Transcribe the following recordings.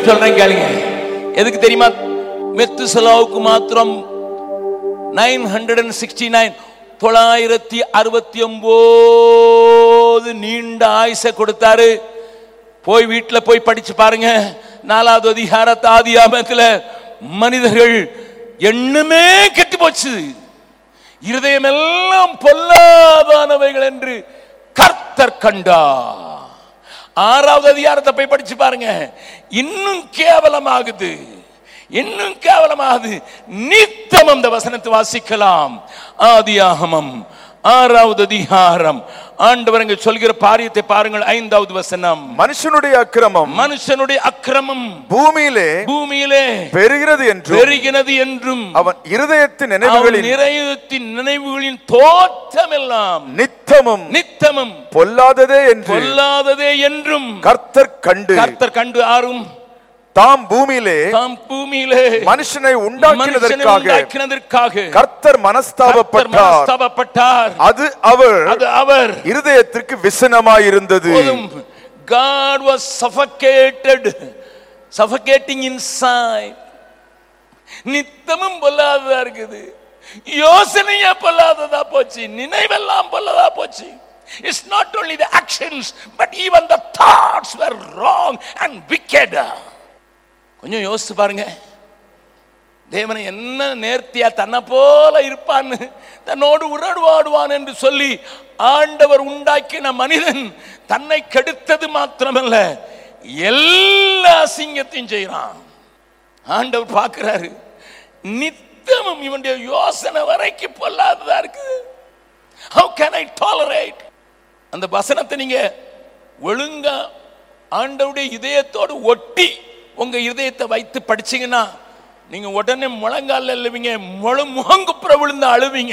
சொல்றேன் கேளுங்க எதுக்கு தெரியுமா மெத்துசலாவுக்கு மாத்திரம் nine hundred and sixty nine தொள்ளாயிரத்தி அறுபத்தி ஒன்பது நீண்ட ஆயுசை கொடுத்தாரு போய் வீட்டில் போய் படிச்சு பாருங்க நாலாவது அதிகாரத்த ஆதியாமத்துல மனிதர்கள் எண்ணுமே கெட்டு போச்சு இருதயம் எல்லாம் பொல்லாதானவைகள் என்று கர்த்தர் கண்டா ஆறாவது அதிகாரத்தை போய் படிச்சு பாருங்க இன்னும் கேவலமாகுது இன்னும் கேவலமாகுது நித்தம் அந்த வசனத்தை வாசிக்கலாம் ஆதியாகமம் ஆறாவது அதிகாரம் ஆண்டவர் இங்க சொல்கிற பாரியத்தை பாருங்கள் ஐந்தாவது வசனம் மனுஷனுடைய அக்கிரமம் மனுஷனுடைய அக்கிரமம் பூமியிலே பூமியிலே பெருகிறது என்றும் பெருகினது என்றும் அவன் இருதயத்தின் அவன் நினைவுகளின் நிறையத்தின் நினைவுகளின் தோற்றமெல்லாம் நித்தமும் நித்தமும் பொல்லாததே என்று பொல்லாததே என்றும் கர்த்தர் கண்டு கர்த்தர் கண்டு ஆறும் தாம் பூமியிலே தாம் பூமியிலே மனுஷனை மனுஷனை உண்டாக்கினதற்காக உண்டாக்கினதற்காக கர்த்தர் கர்த்தர் மனஸ்தாபப்பட்டார் மனஸ்தாபப்பட்டார் அது அவர் அது அவர் இருதயத்திற்கு விசனமாயிருந்தது போதும் God was suffocated suffocating inside நித்தமும் பொல்லாததா இருக்குது யோசனையே பொல்லாததா போச்சு நினைவெல்லாம் பொல்லாதா போச்சு It's not only the actions, but even the thoughts were wrong and wicked. கொஞ்சம் யோசிச்சு பாருங்க தேவனை என்ன நேர்த்தியா தன்னை போல இருப்பான்னு தன்னோடு உறவாடுவான் என்று சொல்லி ஆண்டவர் உண்டாக்கின மனிதன் தன்னை கெடுத்தது மாத்திரமல்ல எல்லா அசிங்கத்தையும் செய்யறான் ஆண்டவர் பார்க்கிறாரு நித்தமும் இவனுடைய யோசனை வரைக்கும் பொல்லாததா இருக்குது ஹவு கேன் ஐ டாலரேட் அந்த வசனத்தை நீங்க ஒழுங்கா ஆண்டவருடைய இதயத்தோடு ஒட்டி உங்க இதயத்தை வைத்து படிச்சீங்கன்னா நீங்க உடனே முழங்கால எழுவீங்க முழு முகங்குப்புற விழுந்து அழுவீங்க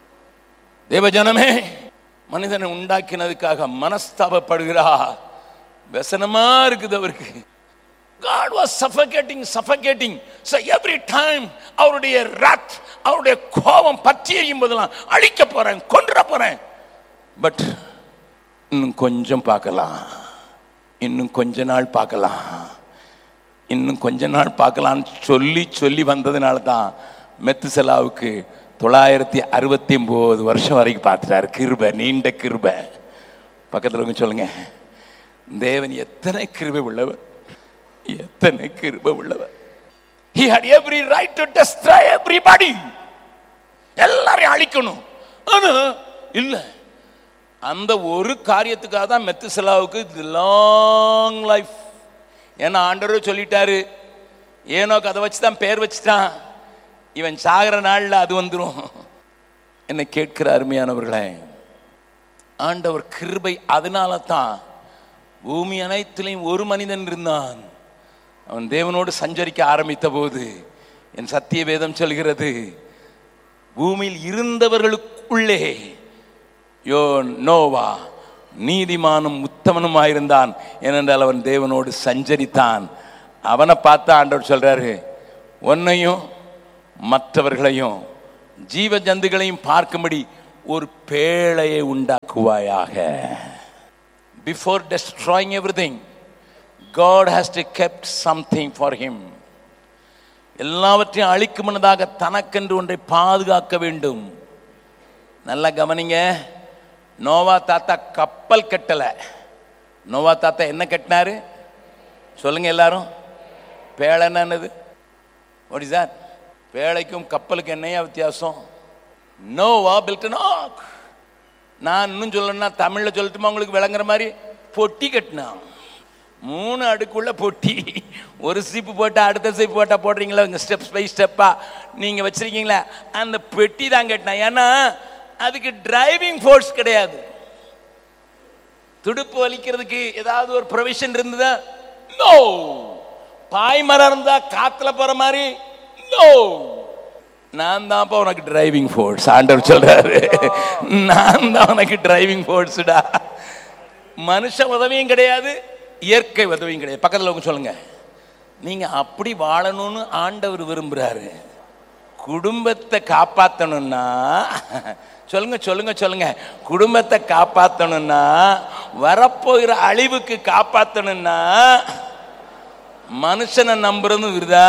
தேவஜனமே மனிதனை உண்டாக்கினதுக்காக மனஸ்தாபப்படுகிறார் வசனமா இருக்குது அவருக்கு God was suffocating, suffocating. So every time அவருடைய wrath, அவருடைய கோபம் பற்றி எறியும் போதெல்லாம் அழிக்க போறேன் கொன்ற போறேன் பட் இன்னும் கொஞ்சம் பார்க்கலாம் இன்னும் கொஞ்ச நாள் பார்க்கலாம் இன்னும் கொஞ்ச நாள் பார்க்கலாம்னு சொல்லி சொல்லி வந்ததுனால தான் மெத்துசலாவுக்கு தொள்ளாயிரத்தி அறுபத்தி ஒன்பது வருஷம் வரைக்கும் பார்த்துட்டாரு கிருபை நீண்ட கிருபை பக்கத்தில் வந்து சொல்லுங்க தேவன் எத்தனை கிருபை உள்ளவர் எத்தனை கிருபை உள்ளவர் he had every right to destroy everybody எல்லாரையும் அழிக்கணும் ஆனா இல்ல அந்த ஒரு காரியத்துக்காக தான் மெத்துசலாவுக்கு லாங் லைஃப் ஏன்னா ஆண்டவர் சொல்லிட்டாரு ஏனோக்கு அதை வச்சு தான் பேர் வச்சுட்டான் இவன் சாகிற நாள்ல அது வந்துடும் என்னை கேட்கிற அருமையானவர்களே ஆண்டவர் கிருபை அதனால தான் பூமி அனைத்திலையும் ஒரு மனிதன் இருந்தான் அவன் தேவனோடு சஞ்சரிக்க ஆரம்பித்த போது என் சத்திய வேதம் சொல்கிறது பூமியில் இருந்தவர்களுக்குள்ளே யோ நோவா நீதிமானும் உத்தமனுமாயிருந்தான் ஏனென்றால் அவன் தேவனோடு சஞ்சரித்தான் அவனை பார்த்து ஆண்டவர் சொல்றாரு உன்னையும் மற்றவர்களையும் ஜீவ ஜந்துகளையும் பார்க்கும்படி ஒரு பேழையை உண்டாக்குவாயாக before destroying everything God has to kept something for him எல்லாவற்றையும் அழிக்கும் முன்னதாக தனக்கென்று ஒன்றை பாதுகாக்க வேண்டும் நல்லா கவனிங்க நோவா தாத்தா கப்பல் கட்டல நோவா தாத்தா என்ன கட்டினாரு சொல்லுங்க எல்லாரும் பேழை என்னது வாட் இஸ் that பேழைக்கும் கப்பலுக்கு என்னையா வித்தியாசம் நோவா பில்ட் ஆக் நான் இன்னும் சொல்லணும்னா தமிழில் சொல்லட்டுமா உங்களுக்கு விளங்குற மாதிரி பொட்டி கட்டினான் மூணு அடுக்குள்ள பொட்டி ஒரு சீப்பு போட்டா அடுத்த சீப்பு போட்டா போடுறீங்களா இங்கே ஸ்டெப்ஸ் பை ஸ்டெப்பா நீங்கள் வச்சிருக்கீங்களா அந்த பெட்டி தான் கட்டினேன் ஏன்னா அதுக்கு டிரைவிங் ஃபோர்ஸ் கிடையாது துடுப்பு வலிக்கிறதுக்கு ஏதாவது ஒரு ப்ரொவிஷன் இருந்ததா நோ பாய்மரம் இருந்தா காத்துல போற மாதிரி நோ நான் தான்ப்பா உனக்கு டிரைவிங் ஃபோர்ஸ் ஆண்டவர் சொல்றாரு நான் தான் உனக்கு டிரைவிங் ஃபோர்ஸ்டா மனுஷ உதவியும் கிடையாது இயற்கை உதவியும் கிடையாது பக்கத்தில் உங்க சொல்லுங்க நீங்க அப்படி வாழணும்னு ஆண்டவர் விரும்புறாரு குடும்பத்தை காப்பாத்தணும்னா சொல்லுங்க சொல்லுங்க சொல்லுங்க குடும்பத்தை காப்பாத்தணும்னா வரப்போகிற அழிவுக்கு காப்பாத்தணும்னா மனுஷனை நம்புறதும் விருதா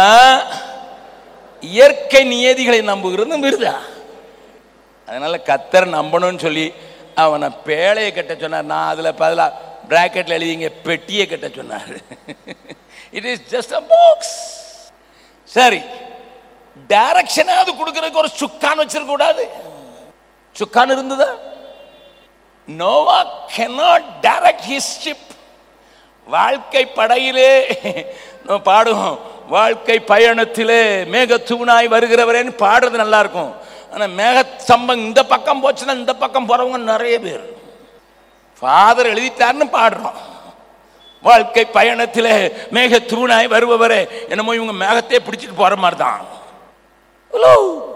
இயற்கை நியதிகளை நம்புகிறதும் விருதா அதனால கத்தர் நம்பணும்னு சொல்லி அவனை பேழையை கட்ட சொன்னார் நான் அதில் பதிலாக பிராக்கெட்டில் எழுதிங்க பெட்டியை கட்ட சொன்னார் it is just a box சரி டைரக்ஷனாவது கொடுக்கறதுக்கு ஒரு சுக்கான் வச்சிருக்க கூடாது சுக்கான் இருந்ததா Noah cannot direct his ship வாழ்க்கை படையிலே நம்ம பாடுவோம் வாழ்க்கை பயணத்திலே மேக தூணாய் வருகிறவரேன்னு பாடுறது நல்லா இருக்கும் ஆனா மேக சம்பம் இந்த பக்கம் போச்சுன்னா இந்த பக்கம் போறவங்க நிறைய பேர் ஃபாதர் எழுதிட்டாருன்னு பாடுறோம் வாழ்க்கை பயணத்திலே மேக தூணாய் வருபவரே என்னமோ இவங்க மேகத்தையே பிடிச்சிட்டு போற மாதிரி தான் ஹலோ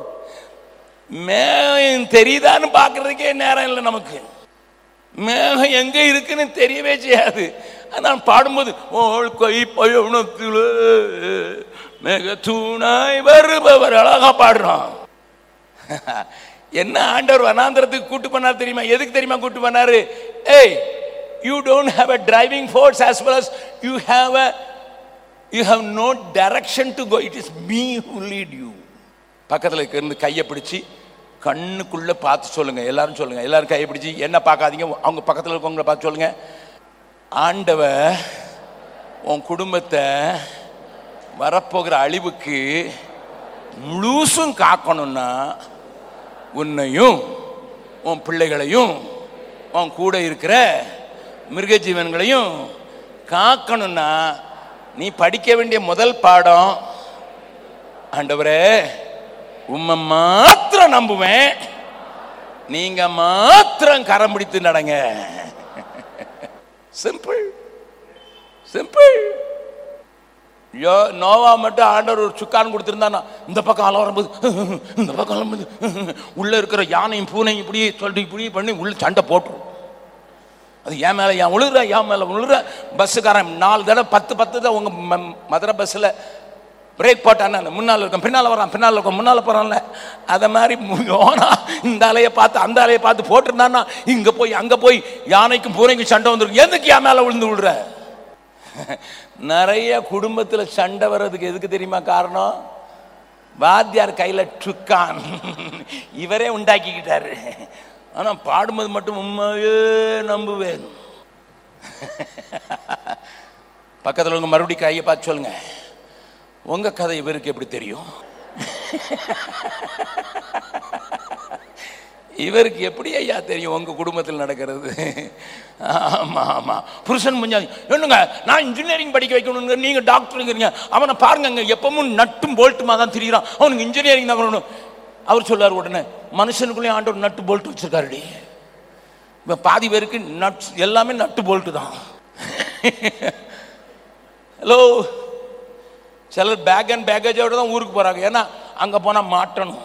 மேகம் தெரியுதான்னு பார்க்கறதுக்கே நேரம் இல்லை நமக்கு மேகம் எங்க இருக்குன்னு தெரியவே செய்யாது நான் பாடும்போது வாழ்க்கை பயணத்தில் மேக தூணாய் வருபவர் அழகா பாடுறோம் என்ன ஆண்டவர் வனாந்திரத்துக்கு கூட்டு பண்ணார் தெரியுமா எதுக்கு தெரியுமா கூட்டு பண்ணாரு ஏய் you don't have a driving force as well as you have a you have no direction to go it is me who lead you பக்கத்தில் இருந்து கையை பிடிச்சி கண்ணுக்குள்ள பார்த்து சொல்லுங்க எல்லாரும் சொல்லுங்க எல்லாரும் கையை பிடிச்சி என்ன பார்க்காதீங்க அவங்க பக்கத்தில் இருக்கவங்கள பார்த்து சொல்லுங்க ஆண்டவ உன் குடும்பத்தை வரப்போகிற அழிவுக்கு முழுசும் காக்கணும்னா உன்னையும் உன் பிள்ளைகளையும் உன் கூட இருக்கிற மிருக ஜீவன்களையும் காக்கணும்னா நீ படிக்க வேண்டிய முதல் பாடம் ஆண்டவரே உம்மை மாத்திரம் நம்புவேன் நீங்க மாத்திரம் கரம் பிடித்து நடங்க சிம்பிள் சிம்பிள் யோ நோவா மட்டும் ஆண்டவர் ஒரு சுக்கான் கொடுத்துருந்தானா இந்த பக்கம் அலை வரும்போது இந்த பக்கம் வரும்போது உள்ள இருக்கிற யானையும் பூனையும் இப்படி சொல்லிட்டு இப்படி பண்ணி உள்ள சண்டை போட்டுரும் அது என் மேலே என் உழுற என் மேலே உழுற பஸ்ஸுக்காரன் நாலு தடவை பத்து பத்து தான் உங்கள் ம- மதுரை பஸ்ஸில் பிரேக் போட்டான் முன்னால் இருக்கேன் பின்னால் வரான் பின்னால் இருக்கேன் முன்னால் போகிறான்ல அதை மாதிரி யோனா இந்த அலையை பார்த்து அந்த அலையை பார்த்து போட்டிருந்தான்னா இங்கே போய் அங்கே போய் யானைக்கும் பூனைக்கும் சண்டை வந்துருக்கு எதுக்கு என் மேலே விழுந்து விழுற நிறைய குடும்பத்தில் சண்டை வர்றதுக்கு எதுக்கு தெரியுமா காரணம் வாத்தியார் கையில் டுக்கான் இவரே உண்டாக்கிக்கிட்டாரு ஆனால் பாடும்போது மட்டும் உண்மையே நம்புவேன் பக்கத்தில் உங்க மறுபடியும் கையை பார்த்து சொல்லுங்க உங்க கதை இவருக்கு எப்படி தெரியும் இவருக்கு எப்படி ஐயா தெரியும் உங்க குடும்பத்தில் நடக்கிறது ஆமா ஆமா புருஷன் முஞ்சாதி என்னங்க நான் இன்ஜினியரிங் படிக்க வைக்கணுங்க நீங்க டாக்டருங்கிறீங்க அவனை பாருங்க எப்பவும் நட்டும் போல்ட்டுமா தான் திரியிறான் அவனுக்கு இன்ஜினியரிங் தான் வரணும் அவர் சொல்லார் உடனே மனுஷனுக்குள்ளேயும் ஆண்டவர் நட்டு போல்ட் வச்சிருக்காருடி இப்போ பாதி பேருக்கு நட்ஸ் எல்லாமே நட்டு போல்ட்டு தான் ஹலோ சிலர் பேக் அண்ட் பேக்கேஜோட தான் ஊருக்கு போறாங்க ஏன்னா அங்க போனா மாட்டணும்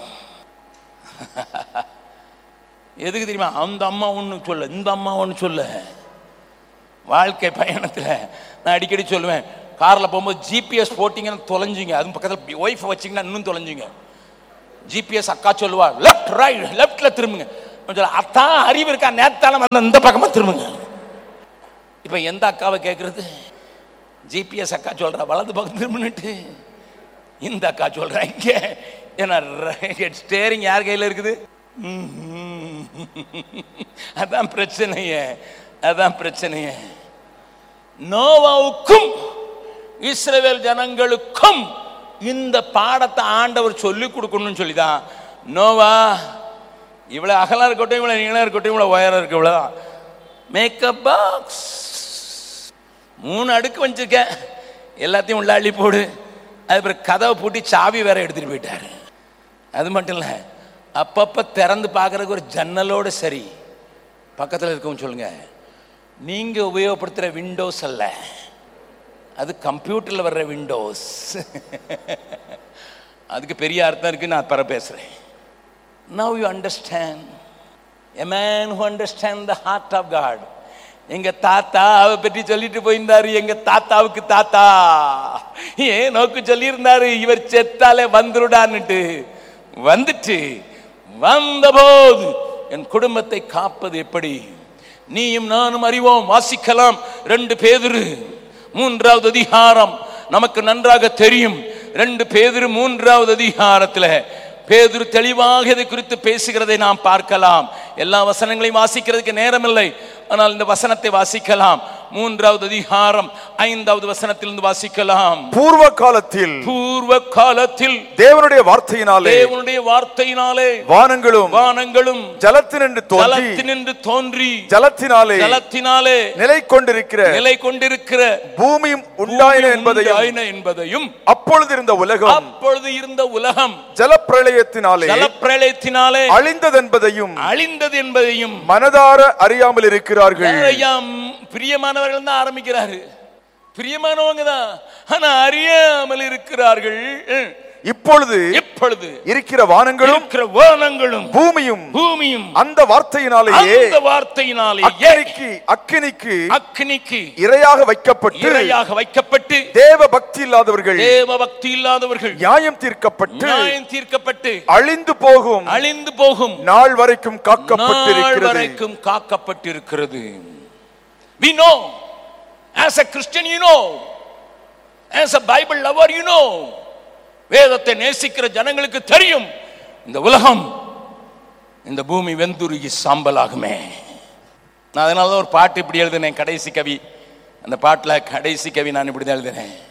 எதுக்கு தெரியுமா அந்த அம்மா ஒன்று சொல்ல இந்த அம்மா ஒன்று சொல்ல வாழ்க்கை பயணத்தில் நான் அடிக்கடி சொல்லுவேன் காரில் போகும்போது ஜிபிஎஸ் போட்டிங்கன்னா தொலைஞ்சிங்க அதுவும் பக்கத்தில் ஒய்ஃபை வச்சிங்கன்னா இன்னும் தொலைஞ்சிங்க ஜிபிஎஸ் அக்கா சொல்லுவா லெஃப்ட் ரைட் லெஃப்ட்ல திரும்புங்க நான் சொல்ல அத்தான் அறிவு இருக்கா நேத்தால வந்து இந்த பக்கமா திரும்புங்க இப்போ எந்த அக்காவை கேட்கறது ஜிபிஎஸ் அக்கா சொல்றா வலது பக்கம் திரும்பினுட்டு இந்த அக்கா சொல்றா இங்க ஏன்னா ஸ்டேரிங் யார் கையில் இருக்குது ம்ஹும். அதான் பிரச்சனையே அதான் பிரச்சனையே நோவாவுக்கும் இஸ்ரவேல் ஜனங்களுக்கும் இந்த பாடத்தை ஆண்டவர் சொல்லி கொடுக்கணும்னு சொல்லிதான் நோவா இவ்வளவு அகலம் இருக்கட்டும் இவ்வளவு நீளம் இருக்கட்டும் இவ்வளவு உயரம் இருக்கு இவ்வளவுதான் மேக்கப் பாக்ஸ் மூணு அடுக்கு வச்சிருக்கேன் எல்லாத்தையும் உள்ள அள்ளி போடு அது பிறகு கதவை பூட்டி சாவி வேற எடுத்துட்டு போயிட்டாரு அது மட்டும் இல்லை அப்பப்போ திறந்து பார்க்கறதுக்கு ஒரு ஜன்னலோடு சரி பக்கத்தில் இருக்கவும் சொல்லுங்க நீங்கள் உபயோகப்படுத்துகிற விண்டோஸ் அல்ல அது கம்ப்யூட்டரில் வர்ற விண்டோஸ் அதுக்கு பெரிய அர்த்தம் இருக்கு நான் பிற பேசுகிறேன் now you understand a man who understand the heart of God எங்க தாத்தா அவ பற்றி சொல்லிட்டு போயிருந்தாரு எங்க தாத்தாவுக்கு தாத்தா ஏன் நோக்கு சொல்லியிருந்தாரு இவர் செத்தாலே வந்துருடான்னுட்டு வந்துட்டு வந்தபோது என் குடும்பத்தை காப்பது எப்படி நீயும் நானும் அறிவோம் வாசிக்கலாம் ரெண்டு பேதுரு மூன்றாவது அதிகாரம் நமக்கு நன்றாக தெரியும் ரெண்டு பேதிரு மூன்றாவது அதிகாரத்துல பேதுரு தெளிவாக இதை குறித்து பேசுகிறதை நாம் பார்க்கலாம் எல்லா வசனங்களையும் வாசிக்கிறதுக்கு நேரமில்லை ஆனால் இந்த வசனத்தை வாசிக்கலாம் மூன்றாவது அதிகாரம் ஐந்தாவது வசனத்திலிருந்து வாசிக்கலாம் பூர்வ காலத்தில் பூர்வ காலத்தில் தேவனுடைய வார்த்தையினாலே தேவனுடைய வார்த்தையினாலே வானங்களும் வானங்களும் ஜலத்தினின்று தோன்றி ஜலத்தினின்று தோன்றி ஜலத்தினாலே ஜலத்தினாலே நிலை கொண்டிருக்கிற நிலை கொண்டிருக்கிற பூமியும் உண்டாயின என்பதையும் உண்டாயின என்பதையும் அப்பொழுது இருந்த உலகம் அப்பொழுது இருந்த உலகம் ஜலப்பிரளயத்தினாலே ஜலப்பிரளயத்தினாலே அழிந்ததென்பதையும் அழிந்தது என்பதையும் மனதார அறியாமல் இருக்கிறார்கள் ஐயாம் பிரியமானவர்கள் தான் ஆரம்பிக்கிறாரு பிரியமானவங்க தான் ஆனா அறியாமல் இருக்கிறார்கள் இப்பொழுது இப்பொழுது இருக்கிற வானங்களும் இருக்கிற வானங்களும் பூமியும் பூமியும் அந்த வார்த்தையினாலேயே அந்த வார்த்தையினாலே அக்கினிக்கு அக்கினிக்கு அக்னிக்கு இரையாக வைக்கப்பட்டு இரையாக வைக்கப்பட்டு தேவ பக்தி இல்லாதவர்கள் தேவ பக்தி இல்லாதவர்கள் நியாயம் தீர்க்கப்பட்டு நியாயம் தீர்க்கப்பட்டு அழிந்து போகும் அழிந்து போகும் நாள் வரைக்கும் நாள் காக்கப்பட்டிருக்கிறது வரைக்கும் காக்கப்பட்டிருக்கிறது we know as a christian you know as a bible lover you know வேதத்தை நேசிக்கிற ஜனங்களுக்கு தெரியும் இந்த உலகம் இந்த பூமி வெந்துருகி சாம்பலாகுமே நான் அதனால தான் ஒரு பாட்டு இப்படி எழுதினேன் கடைசி கவி அந்த பாட்டுல கடைசி கவி நான் இப்படி தான் எழுதினேன்